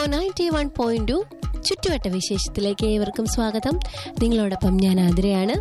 ninety one point two ചുറ്റുവട്ട വിശേഷത്തിലേക്ക് ഏവർക്കും സ്വാഗതം നിങ്ങളോടൊപ്പം ഞാൻ ആതിരയാണ്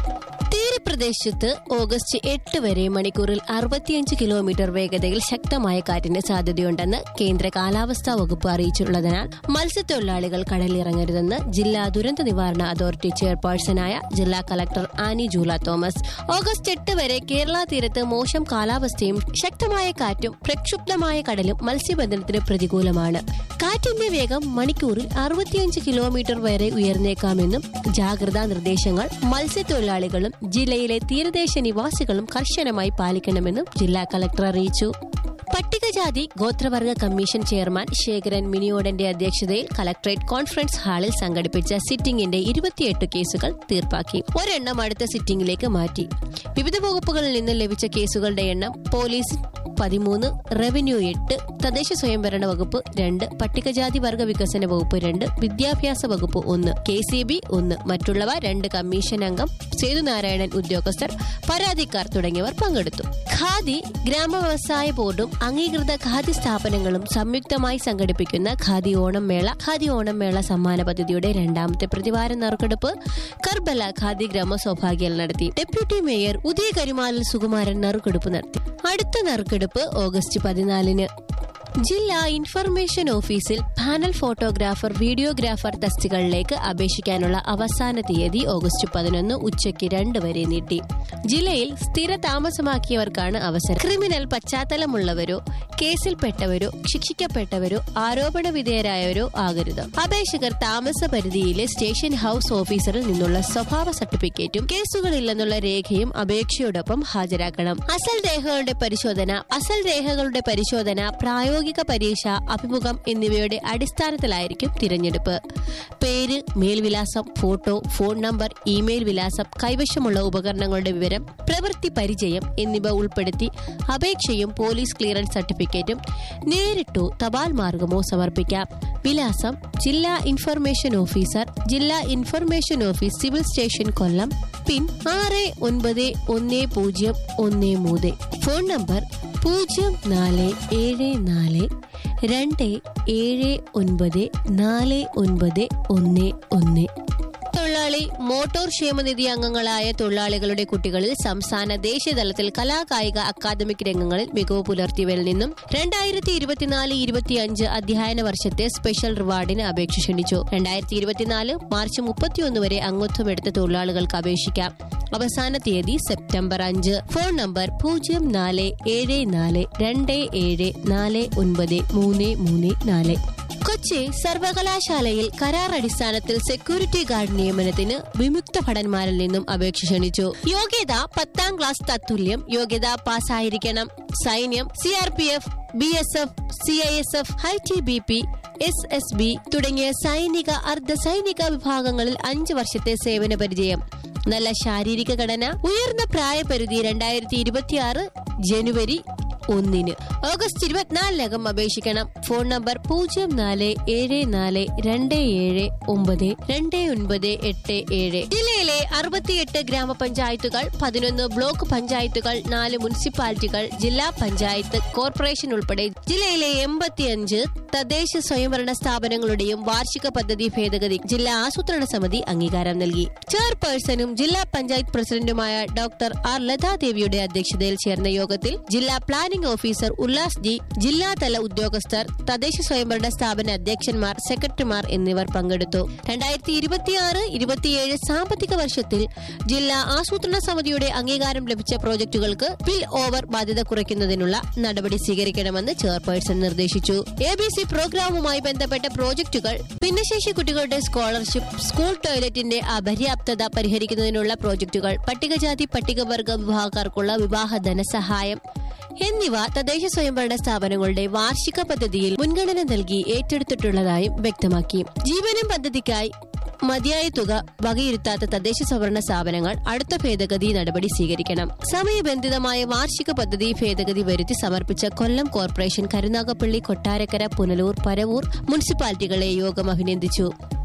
തീരപ്രദേശത്ത് ഓഗസ്റ്റ് എട്ട് വരെ മണിക്കൂറിൽ അറുപത്തിയഞ്ച് കിലോമീറ്റർ വേഗതയിൽ ശക്തമായ കാറ്റിന് സാധ്യതയുണ്ടെന്ന് കേന്ദ്ര കാലാവസ്ഥാ വകുപ്പ് അറിയിച്ചിട്ടുള്ളതിനാൽ മത്സ്യത്തൊഴിലാളികൾ കടലിറങ്ങരുതെന്ന് ജില്ലാ ദുരന്ത നിവാരണ അതോറിറ്റി ചെയർപേഴ്സണായ ജില്ലാ കളക്ടർ ആനി ജൂല തോമസ് ഓഗസ്റ്റ് എട്ട് വരെ കേരള തീരത്ത് മോശം കാലാവസ്ഥയും ശക്തമായ കാറ്റും പ്രക്ഷുബ്ധമായ കടലും മത്സ്യബന്ധനത്തിന് പ്രതികൂലമാണ് കാറ്റിന്റെ വേഗം മണിക്കൂറിൽ അറുപത്തിയഞ്ച് കിലോമീറ്റർ വരെ ഉയർന്നേക്കാമെന്നും ജാഗ്രതാ നിർദ്ദേശങ്ങൾ മത്സ്യത്തൊഴിലാളികളും ജില്ലയിലെ തീരദേശ നിവാസികളും കർശനമായി പാലിക്കണമെന്നും ജില്ലാ കളക്ടർ അറിയിച്ചു പട്ടികജാതി ഗോത്രവർഗ കമ്മീഷൻ ചെയർമാൻ ശേഖരൻ മിനിയോടന്റെ അധ്യക്ഷതയിൽ കളക്ടറേറ്റ് കോൺഫറൻസ് ഹാളിൽ സംഘടിപ്പിച്ച സിറ്റിംഗിന്റെ ഇരുപത്തിയെട്ട് കേസുകൾ തീർപ്പാക്കി ഒരെണ്ണം അടുത്ത സിറ്റിംഗിലേക്ക് മാറ്റി വിവിധ വകുപ്പുകളിൽ നിന്ന് ലഭിച്ച കേസുകളുടെ എണ്ണം പോലീസ് പതിമൂന്ന് റവന്യൂ എട്ട് തദ്ദേശ സ്വയംഭരണ വകുപ്പ് രണ്ട് പട്ടികജാതി വർഗ വികസന വകുപ്പ് രണ്ട് വിദ്യാഭ്യാസ വകുപ്പ് ഒന്ന് കെ സി ബി ഒന്ന് മറ്റുള്ളവ രണ്ട് കമ്മീഷൻ അംഗം സേതുനാരായണൻ ഉദ്യോഗസ്ഥർ പരാതിക്കാർ തുടങ്ങിയവർ പങ്കെടുത്തു ഖാദി ഗ്രാമ വ്യവസായ ബോർഡും അംഗീകൃത ഖാദി സ്ഥാപനങ്ങളും സംയുക്തമായി സംഘടിപ്പിക്കുന്ന ഖാദി ഓണം മേള ഖാദി ഓണം മേള സമ്മാന പദ്ധതിയുടെ രണ്ടാമത്തെ പ്രതിവാര നറുക്കെടുപ്പ് കർബല ഖാദി ഗ്രാമ സൗഭാഗ്യൽ നടത്തി ഡെപ്യൂട്ടി മേയർ ഉദയ കരുമാലിൽ സുകുമാരൻ നറുക്കെടുപ്പ് നടത്തി അടുത്ത നറുക്കെടുപ്പ് ഓഗസ്റ്റ് പതിനാലിന് ജില്ലാ ഇൻഫർമേഷൻ ഓഫീസിൽ പാനൽ ഫോട്ടോഗ്രാഫർ വീഡിയോഗ്രാഫർ തസ്തികളിലേക്ക് അപേക്ഷിക്കാനുള്ള അവസാന തീയതി ഓഗസ്റ്റ് പതിനൊന്ന് ഉച്ചയ്ക്ക് രണ്ട് വരെ നീട്ടി ജില്ലയിൽ സ്ഥിര താമസമാക്കിയവർക്കാണ് അവസരം ക്രിമിനൽ പശ്ചാത്തലമുള്ളവരോ കേസിൽപ്പെട്ടവരോ ശിക്ഷിക്കപ്പെട്ടവരോ ആരോപണ വിധേയരായവരോ ആകരുത് അപേക്ഷകർ താമസ പരിധിയിലെ സ്റ്റേഷൻ ഹൌസ് ഓഫീസറിൽ നിന്നുള്ള സ്വഭാവ സർട്ടിഫിക്കറ്റും കേസുകളില്ലെന്നുള്ള രേഖയും അപേക്ഷയോടൊപ്പം ഹാജരാക്കണം അസൽ രേഖകളുടെ പരിശോധന അസൽ രേഖകളുടെ പരിശോധന പ്രായോഗിക പരീക്ഷ അഭിമുഖം എന്നിവയുടെ അടിസ്ഥാനത്തിലായിരിക്കും തിരഞ്ഞെടുപ്പ് പേര് മേൽവിലാസം ഫോട്ടോ ഫോൺ നമ്പർ ഇമെയിൽ വിലാസം കൈവശമുള്ള ഉപകരണങ്ങളുടെ വിവരം പ്രവൃത്തി പരിചയം എന്നിവ ഉൾപ്പെടുത്തി അപേക്ഷയും പോലീസ് ക്ലിയറൻസ് സർട്ടിഫിക്കറ്റും നേരിട്ടോ തപാൽ മാർഗമോ സമർപ്പിക്കാം വിലാസം ജില്ലാ ഇൻഫർമേഷൻ ഓഫീസർ ജില്ലാ information office civil station Kollam pin ആറ് ഒൻപത് ഒന്ന് പൂജ്യം ഒന്ന് മൂന്ന് ഫോൺ നമ്പർ പൂജ്യം നാല് ഏഴ് നാല് രണ്ട് ഏഴ് ഒൻപത് നാല് ഒൻപത് ഒന്ന് ഒന്ന് തൊഴിലാളി മോട്ടോർ ക്ഷേമനിധി അംഗങ്ങളായ തൊഴിലാളികളുടെ കുട്ടികളിൽ സംസ്ഥാന ദേശീയ തലത്തിൽ കലാകായിക അക്കാദമിക് രംഗങ്ങളിൽ മികവ് പുലർത്തിയവരിൽ നിന്നും രണ്ടായിരത്തി ഇരുപത്തിനാല് ഇരുപത്തിയഞ്ച് അധ്യയന വർഷത്തെ സ്പെഷ്യൽ റിവാർഡിന് അപേക്ഷ ക്ഷണിച്ചു രണ്ടായിരത്തി ഇരുപത്തിനാല് മാർച്ച് മുപ്പത്തിയൊന്ന് വരെ അംഗത്വം എടുത്ത തൊഴിലാളികൾക്ക് അപേക്ഷിക്കാം അവസാന തീയതി സെപ്റ്റംബർ അഞ്ച് ഫോൺ നമ്പർ പൂജ്യം നാല് ഏഴ് നാല് രണ്ട് ഏഴ് നാല് ഒൻപത് മൂന്ന് മൂന്ന് നാല് കൊച്ചി സർവകലാശാലയിൽ കരാർ അടിസ്ഥാനത്തിൽ സെക്യൂരിറ്റി ഗാർഡ് നിയമനത്തിന് വിമുക്ത ഭടന്മാരിൽ നിന്നും അപേക്ഷ ക്ഷണിച്ചു യോഗ്യത പത്താം ക്ലാസ് തത്തുല്യം യോഗ്യത പാസ്സായിരിക്കണം സൈന്യം C R P F B S F C I S F I T B P S S B തുടങ്ങിയ സൈനിക അർദ്ധ സൈനിക വിഭാഗങ്ങളിൽ അഞ്ച് വർഷത്തെ സേവന പരിചയം നല്ല ശാരീരിക ഘടന ഉയർന്ന പ്രായപരിധി രണ്ടായിരത്തി ഇരുപത്തിയാറ് ജനുവരി ഒന്നിന് ഓഗസ്റ്റ് ഇരുപത്തിനാലിനകം അപേക്ഷിക്കണം ഫോൺ നമ്പർ പൂജ്യം നാല് ഏഴ് നാല് രണ്ട് ഏഴ് ഒമ്പത് രണ്ട് ഒൻപത് എട്ട് ഏഴ് ജില്ലയിലെ അറുപത്തിയെട്ട് ഗ്രാമപഞ്ചായത്തുകൾ പതിനൊന്ന് ബ്ലോക്ക് പഞ്ചായത്തുകൾ നാല് മുനിസിപ്പാലിറ്റികൾ ജില്ലാ പഞ്ചായത്ത് കോർപ്പറേഷൻ ഉൾപ്പെടെ ജില്ലയിലെ എൺപത്തിയഞ്ച് തദ്ദേശ സ്വയംഭരണ സ്ഥാപനങ്ങളുടെയും വാർഷിക പദ്ധതി ഭേദഗതി ജില്ലാ ആസൂത്രണ സമിതി അംഗീകാരം നൽകി ചെയർപേഴ്സണും ജില്ലാ പഞ്ചായത്ത് പ്രസിഡന്റുമായ ഡോക്ടർ ആർ ലതാദേവിയുടെ അധ്യക്ഷതയിൽ ചേർന്ന യോഗത്തിൽ ജില്ലാ പ്ലാനിംഗ് ഓഫീസർ ഉല്ലാസ് ജി ജില്ലാതല ഉദ്യോഗസ്ഥർ തദ്ദേശ സ്വയംഭരണ സ്ഥാപന അധ്യക്ഷന്മാർ സെക്രട്ടറിമാർ എന്നിവർ പങ്കെടുത്തു രണ്ടായിരത്തി ഇരുപത്തിയാറ് ഇരുപത്തിയേഴ് സാമ്പത്തിക വർഷത്തിൽ ജില്ലാ ആസൂത്രണ സമിതിയുടെ അംഗീകാരം ലഭിച്ച പ്രോജക്ടുകൾക്ക് ബിൽ ഓവർ ബാധ്യത കുറയ്ക്കുന്നതിനുള്ള നടപടി സ്വീകരിക്കണമെന്ന് ചെയർപേഴ്സൺ നിർദ്ദേശിച്ചു എ ബി സി പ്രോഗ്രാമുമായി ബന്ധപ്പെട്ട പ്രോജക്ടുകൾ ഭിന്നശേഷി കുട്ടികളുടെ സ്കോളർഷിപ്പ് സ്കൂൾ ടോയ്ലറ്റിന്റെ അപര്യാപ്തത പരിഹരിക്കുന്നതിനുള്ള പ്രോജക്ടുകൾ പട്ടികജാതി പട്ടികവർഗ വിഭാഗക്കാർക്കുള്ള വിവാഹ ധനസഹായം എന്നിവ തദ്ദേശ സ്വയംഭരണ സ്ഥാപനങ്ങളുടെ വാർഷിക പദ്ധതിയിൽ മുൻഗണന നൽകി ഏറ്റെടുത്തിട്ടുള്ളതായും വ്യക്തമാക്കി ജീവനം പദ്ധതിക്കായി മതിയായ തുക വകയിരുത്താത്ത തദ്ദേശ സ്വയംഭരണ സ്ഥാപനങ്ങൾ അടുത്ത ഭേദഗതി നടപടി സ്വീകരിക്കണം സമയബന്ധിതമായ വാർഷിക പദ്ധതി ഭേദഗതി വരുത്തി സമർപ്പിച്ച കൊല്ലം കോർപ്പറേഷൻ കരുനാഗപ്പള്ളി കൊട്ടാരക്കര പുനലൂർ പരവൂർ മുനിസിപ്പാലിറ്റികളെ യോഗം അഭിനന്ദിച്ചു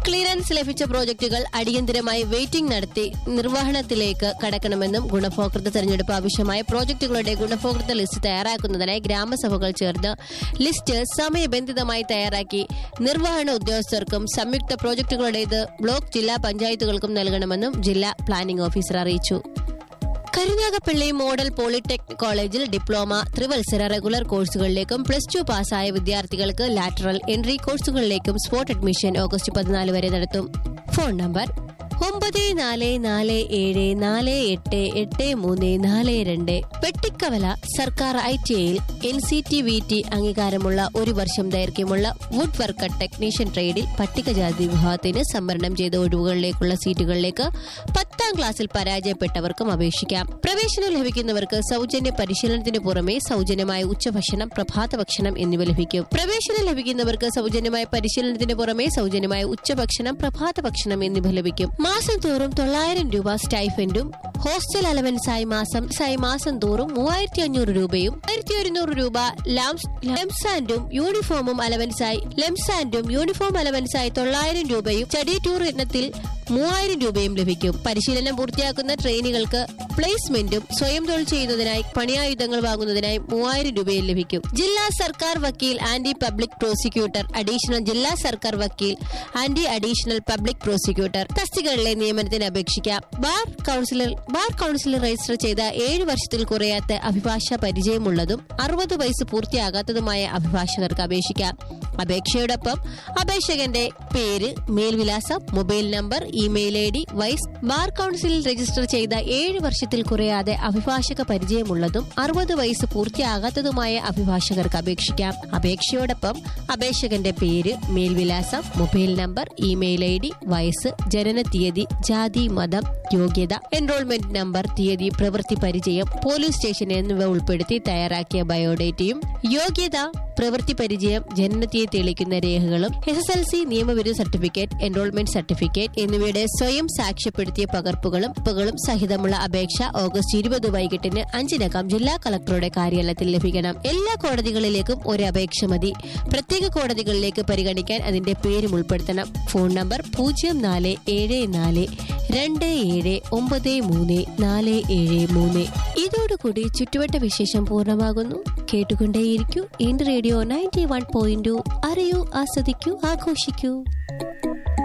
ക്ലിയറൻസ് ലഭിച്ച പ്രോജക്റ്റുകൾ അടിയന്തരമായി വെയിറ്റിംഗ് നടത്തി നിർവഹണത്തിലേക്ക് കടക്കണമെന്നും ഗുണഭോക്തൃ തെരഞ്ഞെടുപ്പ് ആവശ്യമായ പ്രോജക്റ്റുകളുടെ ഗുണഭോക്തൃ ലിസ്റ്റ് തയ്യാറാക്കുന്നതിനായി ഗ്രാമസഭകൾ ചേർന്ന് ലിസ്റ്റ് സമയബന്ധിതമായി തയ്യാറാക്കി നിർവഹണ ഉദ്യോഗസ്ഥർക്കും സംയുക്ത പ്രോജക്റ്റുകളുടേത് ബ്ലോക്ക് ജില്ലാ പഞ്ചായത്തുകൾക്കും നൽകണമെന്നും ജില്ലാ പ്ലാനിംഗ് ഓഫീസർ അറിയിച്ചു കരുനാഗപ്പള്ളി മോഡൽ പോളിടെക്നിക് കോളേജിൽ ഡിപ്ലോമ ത്രിവത്സര റെഗുലർ കോഴ്സുകളിലേക്കും പ്ലസ് ടു പാസ്സായ വിദ്യാർത്ഥികൾക്ക് ലാറ്ററൽ എൻട്രി കോഴ്സുകളിലേക്കും സ്പോട്ട് അഡ്മിഷൻ ഓഗസ്റ്റ് പതിനാല് വരെ നടത്തും ഫോൺ നമ്പർ ഒമ്പത് നാല് നാല് ഏഴ് നാല് എട്ട് എട്ട് മൂന്ന് നാല് രണ്ട് വെട്ടിക്കവല സർക്കാർ ഐ ടി ഐയിൽ N C T V T അംഗീകാരമുള്ള ഒരു വർഷം ദൈർഘ്യമുള്ള വുഡ് വർക്കർ ടെക്നീഷ്യൻ ട്രേഡിൽ പട്ടികജാതി വിഭാഗത്തിന് സംവരണം ചെയ്ത ഒഴിവുകളിലേക്കുള്ള സീറ്റുകളിലേക്ക് പത്താം ക്ലാസ്സിൽ പരാജയപ്പെട്ടവർക്കും അപേക്ഷിക്കാം പ്രവേശനം ലഭിക്കുന്നവർക്ക് സൗജന്യ പരിശീലനത്തിന് പുറമെ സൗജന്യമായ ഉച്ചഭക്ഷണം പ്രഭാത ഭക്ഷണം എന്നിവ ലഭിക്കും പ്രവേശനം ലഭിക്കുന്നവർക്ക് സൗജന്യമായ പരിശീലനത്തിന് പുറമെ സൗജന്യമായ ഉച്ചഭക്ഷണം പ്രഭാത ഭക്ഷണം എന്നിവ ലഭിക്കും മാസം തോറും തൊള്ളായിരം രൂപ സ്റ്റൈഫൻഡും ഹോസ്റ്റൽ അലവൻസായി മാസം സായി മാസം തോറും മൂവായിരത്തി അഞ്ഞൂറ് രൂപയും ആയിരത്തി ഒരുന്നൂറ് രൂപ ലാംസ് ലെംസാൻഡും യൂണിഫോമും അലവൻസായി ലെംസാൻഡും യൂണിഫോം അലവൻസായി തൊള്ളായിരം രൂപയും സ്റ്റഡി ടൂർ ഇനത്തിൽ മൂവായിരം രൂപയും ലഭിക്കും പരിശീലനം പൂർത്തിയാക്കുന്ന ട്രെയിനികൾക്ക് പ്ലേസ്മെന്റും സ്വയം തൊഴിൽ ചെയ്യുന്നതിനായി പണിയായുധങ്ങൾ വാങ്ങുന്നതിനായി മൂവായിരം രൂപയും ലഭിക്കും ജില്ലാ സർക്കാർ വക്കീൽ ആന്റി പബ്ലിക് പ്രോസിക്യൂട്ടർ അഡീഷണൽ ജില്ലാ സർക്കാർ വക്കീൽ ആന്റി അഡീഷണൽ പബ്ലിക് പ്രോസിക്യൂട്ടർ തസ്തികകളിലെ നിയമനത്തിന് അപേക്ഷിക്കാം bar councillor bar councillor register ചെയ്ത ഏഴ് വർഷത്തിൽ കുറയാത്ത അഭിഭാഷ പരിചയമുള്ളതും അറുപത് വയസ്സ് പൂർത്തിയാകാത്തതുമായ അഭിഭാഷകർക്ക് അപേക്ഷിക്കാം അപേക്ഷയോടൊപ്പം അപേക്ഷകന്റെ പേര് മേൽവിലാസം mobile number email I D വൈസ് ബാർ കൌൺസിലിൽ രജിസ്റ്റർ ചെയ്ത ഏഴ് വർഷത്തിൽ കുറയാതെ അഭിഭാഷക പരിചയമുള്ളതും അറുപത് വയസ്സ് പൂർത്തിയാകാത്തതുമായ അഭിഭാഷകർക്ക് അപേക്ഷിക്കാം അപേക്ഷയോടൊപ്പം അപേക്ഷകന്റെ പേര് മേൽവിലാസം mobile number email I D വയസ്സ് ജനന തീയതി ജാതി മതം യോഗ്യത എൻറോൾമെന്റ് നമ്പർ തീയതി പ്രവൃത്തി പരിചയം പോലീസ് സ്റ്റേഷൻ എന്നിവ ഉൾപ്പെടുത്തി തയ്യാറാക്കിയ ബയോഡേറ്റയും യോഗ്യത പ്രവൃത്തി പരിചയം ജനനത്തീയതി തെളിയിക്കുന്ന രേഖകളും എസ് എസ് എൽ സി നിയമവിരുദ്ധ സർട്ടിഫിക്കറ്റ് എൻറോൾമെന്റ് സർട്ടിഫിക്കറ്റ് എന്നിവയുടെ സ്വയം സാക്ഷ്യപ്പെടുത്തിയ പകർപ്പുകളും പകർപ്പുകളും സഹിതമുള്ള അപേക്ഷ ഓഗസ്റ്റ് ഇരുപത് വൈകിട്ടിന് അഞ്ചിനകം ജില്ലാ കളക്ടറുടെ കാര്യാലയത്തിൽ ലഭിക്കണം എല്ലാ കോടതികളിലേക്കും ഒരു അപേക്ഷ മതി പ്രത്യേക കോടതികളിലേക്ക് പരിഗണിക്കാൻ അതിന്റെ പേരും ഉൾപ്പെടുത്തണം ഫോൺ നമ്പർ പൂജ്യം നാല് ഏഴ് നാല് രണ്ട് ഏഴ് ഒമ്പത് മൂന്ന് നാല് ഏഴ് മൂന്ന് ഇതോടുകൂടി ചുറ്റുവട്ട വിശേഷം പൂർണ്ണമാകുന്നു കേട്ടുകൊണ്ടേയിരിക്കൂ എന്റെ റേഡിയോ നയൻറ്റി വൺ പോയിന്റ് അറിയൂ ആസ്വദിക്കൂ ആഘോഷിക്കൂ